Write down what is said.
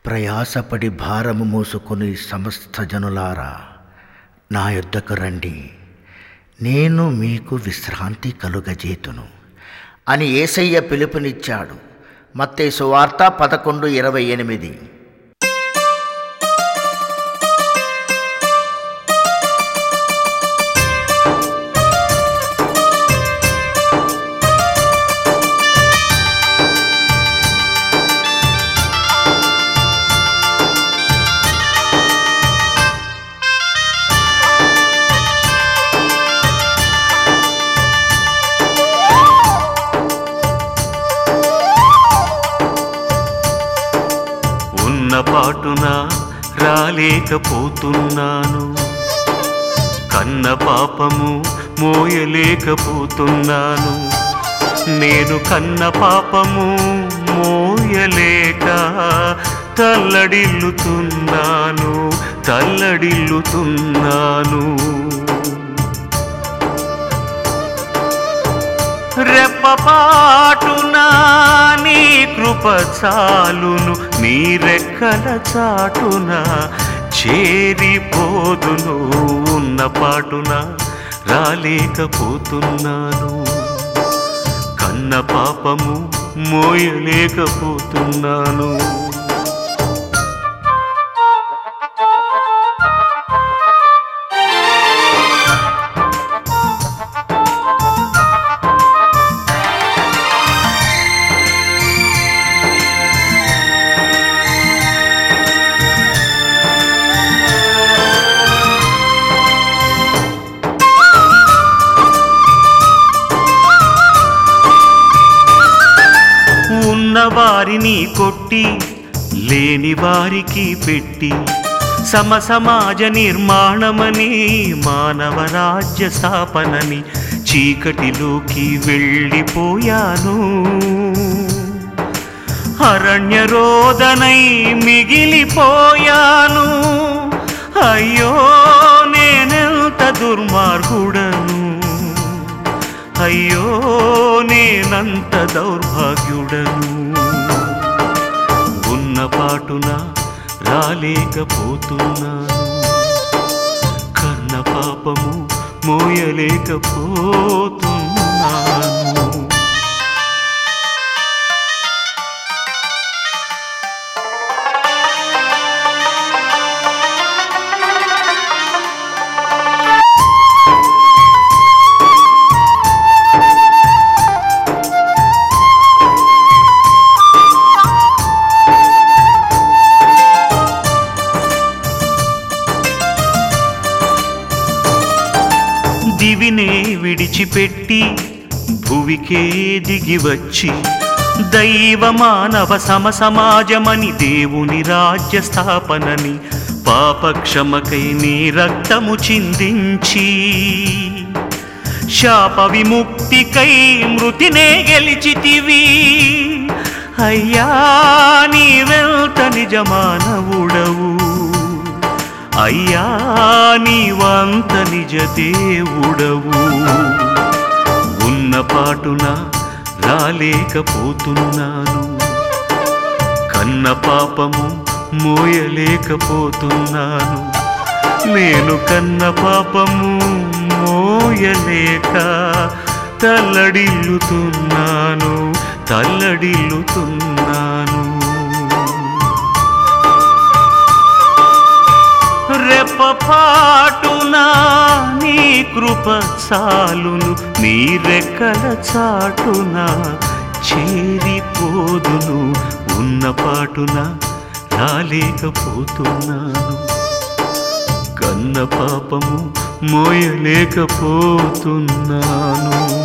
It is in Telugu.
ప్రయాసపడి భారము మోసుకొని సమస్త జనులారా నా యొద్దకు రండి నేను మీకు విశ్రాంతి కలుగజేతును అని ఏసయ్య పిలుపునిచ్చాడు మత్తయి సువార్త పదకొండు ఇరవై ఎనిమిది ఉన్న పాటున రాలేకపోతున్నాను కన్న పాపము మోయలేకపోతున్నాను నేను కన్న పాపము మోయలేక తల్లడిల్లుతున్నాను తల్లడిల్లుతున్నాను రెప్పపాటున నీ కృప చాలును నీ రెక్కల చాటున చేరిపోదును ఉన్న పాటున రాలేకపోతున్నాను కన్న పాపము మోయలేకపోతున్నాను ఉన్న వారిని కొట్టి లేని వారికి పెట్టి సమ సమాజ నిర్మాణమని మానవ రాజ్య స్థాపనని చీకటిలోకి వెళ్ళిపోయాను అరణ్య రోదనై మిగిలిపోయాను అయ్యో నేనెంత దుర్మార్గుడను అయ్యో నేనంత దౌర్భాగ్యుడను ఉన్న పాటున రాలేకపోతున్నాను కన్న పాపము మోయలేకపోతున్నాను దివినే విడిచిపెట్టి భువికే దిగి వచ్చి దైవ మానవ సమ సమాజమని దేవుని రాజ్య స్థాపనని పాపక్షమకై నీ రక్తము చిందించి శాప విముక్తికై మృతినే గెలిచితివి అయ్యా నీవెంత నిజమానవుడవు అయ్యా నీవంత నిజ దేవుడవు ఉన్న పాటున రాలేకపోతున్నాను కన్న పాపము మోయలేకపోతున్నాను నేను కన్న పాపము మోయలేక తల్లడిల్లుతున్నాను తల్లడిల్లుతున్నాను రెప్పపాటున నీ కృప చాలును నీ రెక్కల చాటున చేరిపోదును ఉన్న పాటున రాలేకపోతున్నాను కన్న పాపము మోయలేకపోతున్నాను